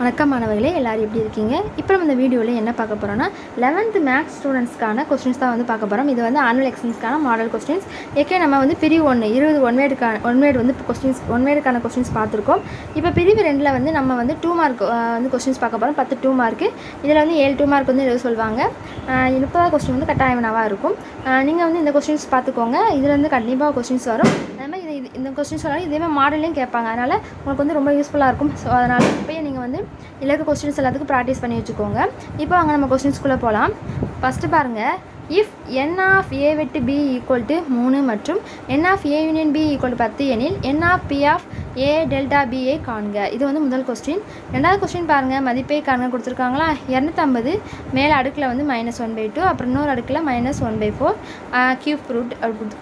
வணக்கம் மாணவர்களே எல்லாரும் எப்படி இருக்கீங்க இப்போ நம்ம இந்த வீடியோவில் என்ன பார்க்க போகிறோம்னா லெவன்த்து மேக்ஸ் ஸ்டூடெண்ட்ஸ்க்கான கொஸ்டின்ஸ் தான் வந்து பார்க்க போகிறோம் இது வந்து ஆனுவல் எக்ஸாம்ஸ்க்கான மாடல் கொஸ்டின்ஸ் ஏற்கனவே நம்ம வந்து பிரிவு ஒன்று இருபது ஒன் வேர்டுக்கான ஒன் வேர்டு வந்து கொஸ்டின்ஸ் ஒன் வேர்டுக்கான கொஸ்டின்ஸ் பார்த்துருக்கோம் இப்போ பிரிவு ரெண்டில் வந்து நம்ம வந்து டூ மார்க் வந்து கொஸ்டின்ஸ் பார்க்க போகிறோம் பத்து டூ மார்க்கு இதில் வந்து ஏழு டூ மார்க் வந்து எழுத சொல்லுவாங்க ஆஹ் முப்பதாவது கொஸ்டின் வந்து கட்டாய வினாவாக இருக்கும் நீங்கள் வந்து இந்த கொஸ்டின்ஸ் பார்த்துக்கோங்க இதில் வந்து கண்டிப்பாக கொஸ்டின்ஸ் வரும் அதே மாதிரி இது இது- இந்த கொஸ்டின்ஸ் வராலும் இதே மாதிரி மாடல்லையும் கேட்பாங்க அதனால் உங்களுக்கு வந்து ரொம்ப யூஸ்ஃபுல்லாக இருக்கும் ஸோ அதனால் இப்போயே நீங்கள் வந்து இலக்கு கொஸ்டின்ஸ் எல்லாத்துக்கும் ப்ராக்டிஸ் பண்ணி வச்சுக்கோங்க இப்போ வாங்க நம்ம கொஸ்டின்ஸ்குள்ளே போகலாம் ஃபஸ்ட்டு பாருங்கள் இஃப் என் ஆஃப் ஏ வெட்டு பி ஈக்குவல் டு மூணு மற்றும் n of A union B equal to பத்து எனில் n of B of A delta BA காண்க இது வந்து முதல் கொஸ்டின் ரெண்டாவது கொஸ்டின் பாருங்கள் மதிப்பை காண்க கொடுத்துருக்காங்களா இரநூத்தம்பது மேலே அடுக்கில் வந்து மைனஸ் ஒன் பை டூ அப்புறம் இன்னொரு அடுக்கில் minus one by four cube root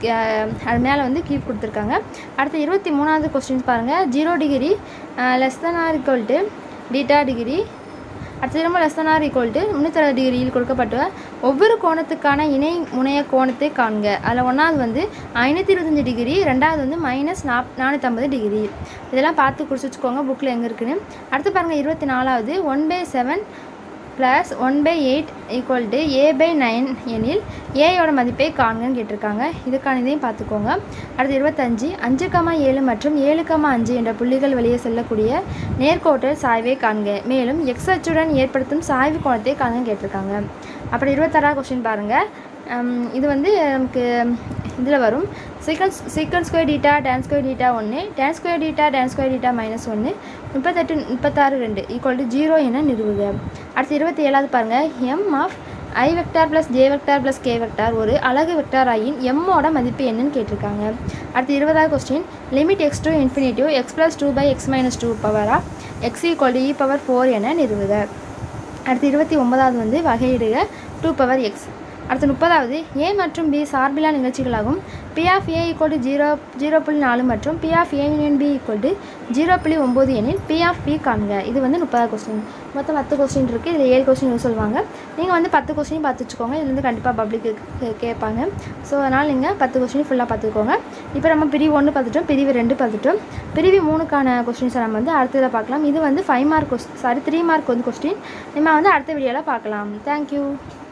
அது மேலே வந்து கியூப் கொடுத்துருக்காங்க அடுத்து இருபத்தி மூணாவது கொஸ்டின்ஸ் பாருங்கள் zero degree less than or equal to beta degree அடுத்து திரும்ப less than or equal to முந்நூற்றி டிகிரியில் கொடுக்கப்பட்ட ஒவ்வொரு கோணத்துக்கான இணை முனைய கோணத்தை காண்க அதில் ஒன்றாவது வந்து ஐநூற்றி இருபத்தஞ்சி டிகிரி ரெண்டாவது வந்து மைனஸ் நாப் நானூற்றம்பது டிகிரி இதெல்லாம் பார்த்து குறிச்சு வச்சுக்கோங்க புக்கில் எங்கே இருக்குன்னு அடுத்து பாருங்கள் இருபத்தி நாலாவது one by seven plus one by eight equal to A by nine எனில் ஏயோட மதிப்பை காண்கன்னு கேட்டிருக்காங்க இதுக்கான இதையும் பார்த்துக்கோங்க அடுத்து இருபத்தஞ்சு அஞ்சு கமா ஏழு மற்றும் ஏழு கமா அஞ்சு என்ற புள்ளிகள் வெளியே செல்லக்கூடிய நேர்கோட்டில் சாய்வை காண்க மேலும் எக்ஸ் அச்சுடன் ஏற்படுத்தும் சாய்வு கோணத்தை காண்கன்னு கேட்டிருக்காங்க அப்புறம் இருபத்தாறாவது கொஸ்டின் பாருங்கள் ஹம், இது வந்து நமக்கு இதில் வரும் சீக்கன்ஸ் sec square theta tan square theta ஒன்று tan square theta tan square theta minus ஒன்று முப்பத்தெட்டு முப்பத்தாறு ரெண்டு ஈக்குவல் டு ஜீரோ என நிறுவுக அடுத்து இருபத்தி ஏழாவது பாருங்கள் M of I vector plus J vector plus K vector ஒரு அலகு வெக்டார் ஆயின் எம்மோட மதிப்பு என்னன்னு கேட்டிருக்காங்க அடுத்து இருபதாவது question limit x to infinitive x plus two by x minus two power of x equal to e power four என நிறுவுக அடுத்து இருபத்தி ஒன்பதாவது வந்து வகையிடுக டூ பவர் எக்ஸ் அடுத்து முப்பதாவது ஏ மற்றும் பி சார்பில்லா நிகழ்ச்சிகளாகும் B of A equal to zero zero புள்ளி நாலு மற்றும் B of A union B equal to zero புள்ளி ஒம்பது எனில் பி ஆஃப் பி காண்க இது வந்து முப்பதாவது கொஸ்டின் மொத்தம் பத்து கொஸ்டின் இருக்குது இதில் ஏழு கொஸ்டின் சொல்லுவாங்க நீங்கள் வந்து பத்து கொஸ்டின் பார்த்து வச்சுக்கோங்க இதுல இருந்து கண்டிப்பாக பப்ளிக்கு கேட்பாங்க ஸோ அதனால் நீங்கள் பத்து கொஸ்டின் ஃபுல்லாக பார்த்துக்கோங்க இப்போ நம்ம பிரிவு ஒன்று பார்த்துட்டோம் பிரிவு ரெண்டு பார்த்துட்டோம் பிரிவு மூணுக்கான கொஸ்டின்ஸை நம்ம வந்து அடுத்ததில் பார்க்கலாம் இது வந்து five mark question sorry three mark வந்து கொஸ்டின் நம்ம வந்து அடுத்த வீடியோவில் பார்க்கலாம் தேங்க்யூ